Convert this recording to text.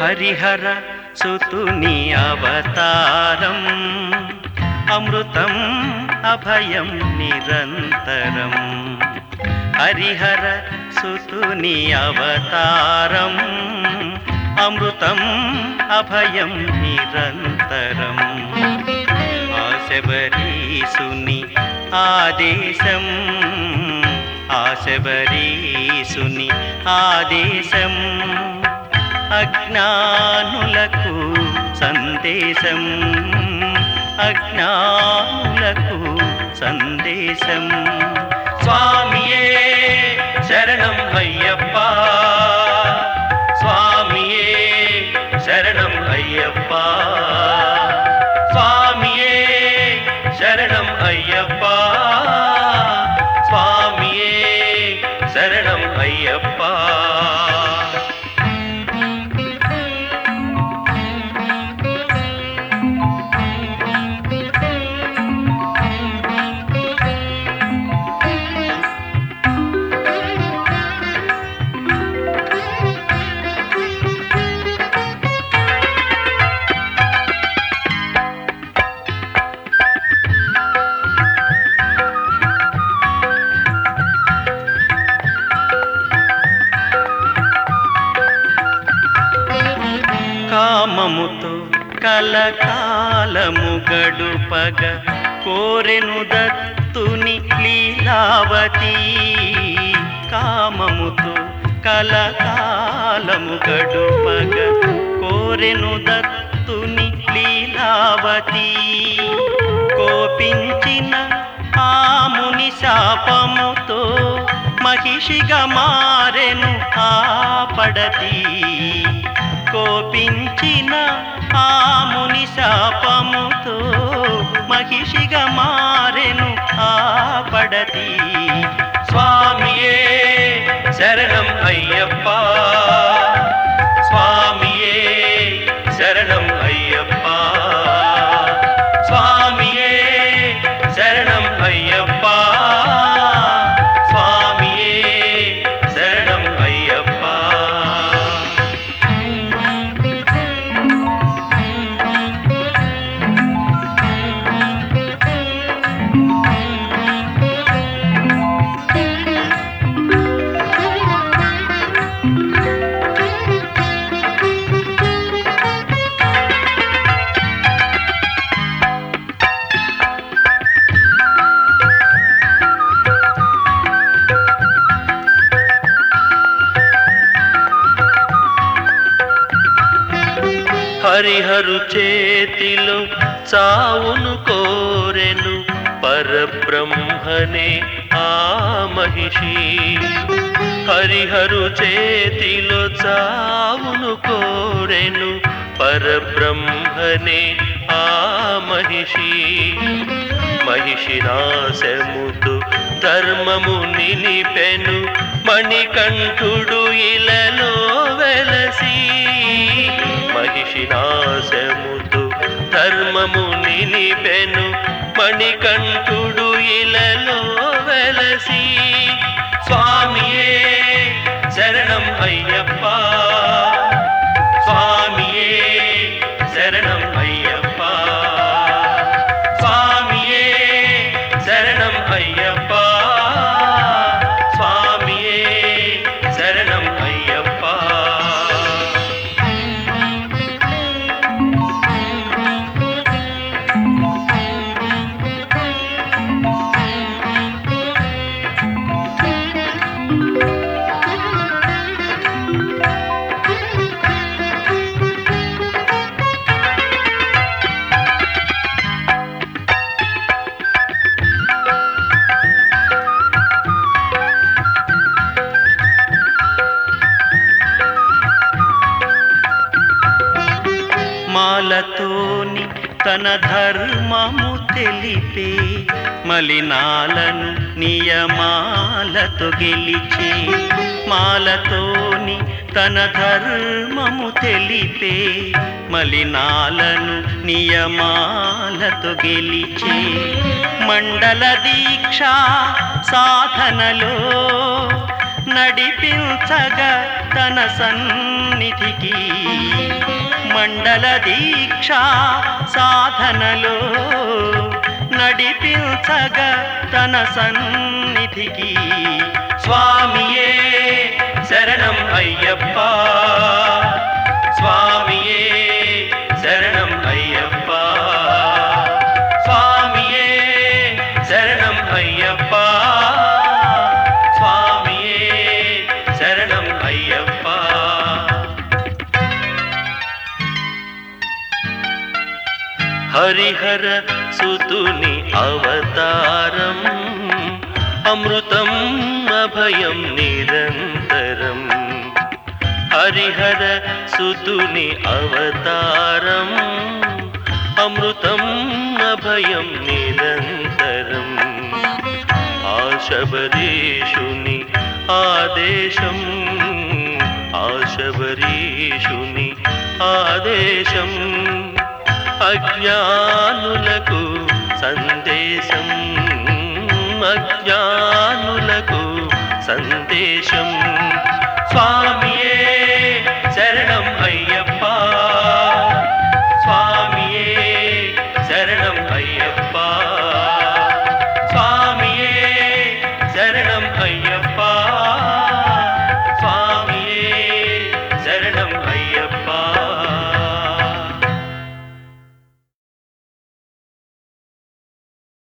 హరిహర సుతుని అవతారం అమృతం అభయం నిరంతరం హరిహర సుతుని అవతారం అమృతం అభయం నిరంతరం ఆశబరీసుని ఆదేశం ఆశబరీసుని ఆదేశం అజ్ఞానులకు సందేశం అజ్ఞానులకు సందేశం స్వామియే శరణం అయ్యప్ప స్వామియే శరణం అయ్యప్ప స్వామియే శరణం అయ్యప్ప స్వామియే శరణం అయ్యప్ప కామముతో కలకాలము గడుపగ కోరెను దత్తుని లీలావతి కామముతో కలకాలము గడుపగ కోరెను దత్తుని లీలావతి కోపించిన ఆముని శాపముతో మహిషిగా మారెను ఆ పడతి కోపించిన ఆముని శాపముతో మహిషిగా మారెను ఆ పడతి స్వామియే శరణం అయ్యప్ప స్వామియే శరణం అయ్యప్ప స్వామియే శరణం అయ్యప్ప స్వామియే శరణం అయ్యప్ప హరిహరు చేతిలో చావును కోరెను పరబ్రహ్మనే ఆ మహిషి హరిహరు చేతిలో చావును కోరెను పరబ్రహ్మనే ఆ మహిషి మహిషి నాశముతు ధర్మము నిలిపెను మణికంఠుడు ఇలలో వెలసి మహిషి నాశముతు ధర్మము నిలిపెను మణికంఠుడు ఇలలో వెలసి స్వామియే శరణం అయ్యప్ప స్వామియే శరణం అయ్యప్ప స్వామియే శరణం అయ్యప్ప స్వామియే శరణం అయ్యప్ప మాలతోని తన ధర్మము తెలిపే మలినాలను నియమాలతో గెలిచే మాలతోని తన ధర్మము తెలిపే మలినాలను నియమాలతో గెలిచే మండల దీక్ష సాధనలో నడిపించగా తన సన్నిధికి మండల దీక్ష సాధనలో నడిపించగా తన సన్నిధికి స్వామియే శరణం అయ్యప్ప స్వామియే శరణం అయ్యప్ప స్వామియే శరణం అయ్యప్ప స్వామియే శరణం అయ్యప్ప హరిహర సుతుని అవతారం అమృతం అభయం నిరంతరం హరిహర సుతుని అవతారం అమృతం అభయం నిరంతరం ఆశబరీషుని ఆదేశం ఆశబరీషుని ఆదేశం అజ్ఞానులకు సందేశం అజ్ఞానులకు సందేశం